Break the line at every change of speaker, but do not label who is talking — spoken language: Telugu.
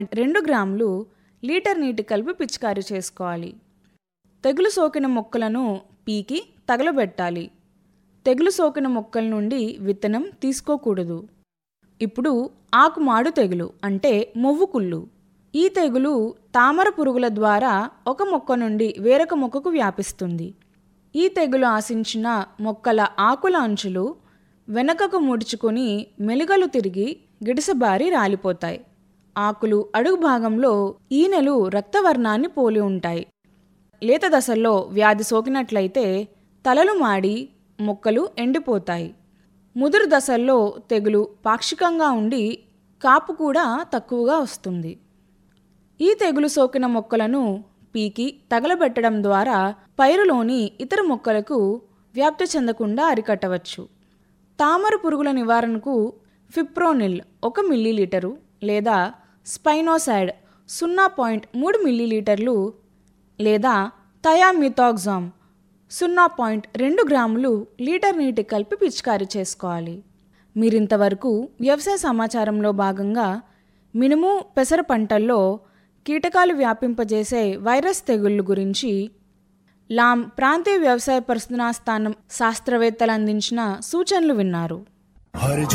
రెండు గ్రాములు లీటర్ నీటి కలిపి పిచికారీ చేసుకోవాలి తెగులు సోకిన మొక్కలను పీకి తగలబెట్టాలి తెగులు సోకిన మొక్కల నుండి విత్తనం తీసుకోకూడదు ఇప్పుడు ఆకుమాడు తెగులు అంటే మొవ్వు కుళ్ళు ఈ తెగులు తామర పురుగుల ద్వారా ఒక మొక్క నుండి వేరొక మొక్కకు వ్యాపిస్తుంది ఈ తెగులు ఆశించిన మొక్కల ఆకుల అంచులు వెనకకు ముడుచుకొని మెలుగలు తిరిగి గిడిసబారి రాలిపోతాయి ఆకులు అడుగు భాగంలో ఈనెలు రక్తవర్ణాన్ని పోలి ఉంటాయి లేత దశల్లో వ్యాధి సోకినట్లయితే తలలు మాడి మొక్కలు ఎండిపోతాయి ముదురు దశల్లో తెగులు పాక్షికంగా ఉండి కాపు కూడా తక్కువగా వస్తుంది ఈ తెగులు సోకిన మొక్కలను పీకి తగలబెట్టడం ద్వారా పైరులోని ఇతర మొక్కలకు వ్యాప్తి చెందకుండా అరికట్టవచ్చు తామర పురుగుల నివారణకు ఫిప్రోనిల్ ఒక మిల్లీలీటరు లేదా స్పైనోసైడ్ సున్నా పాయింట్ మూడు మిల్లీలీటర్లు లేదా థయామిథాగ్జామ్ సున్నా పాయింట్ రెండు గ్రాములు లీటర్ నీటి కలిపి పిచికారీ చేసుకోవాలి మీరింతవరకు వ్యవసాయ సమాచారంలో భాగంగా మినుము పెసర పంటల్లో కీటకాలు వ్యాపింపజేసే వైరస్ తెగుళ్ళు గురించి లాం ప్రాంతీయ వ్యవసాయ పరిశోధనా స్థానం శాస్త్రవేత్తలు అందించిన సూచనలు విన్నారు
हर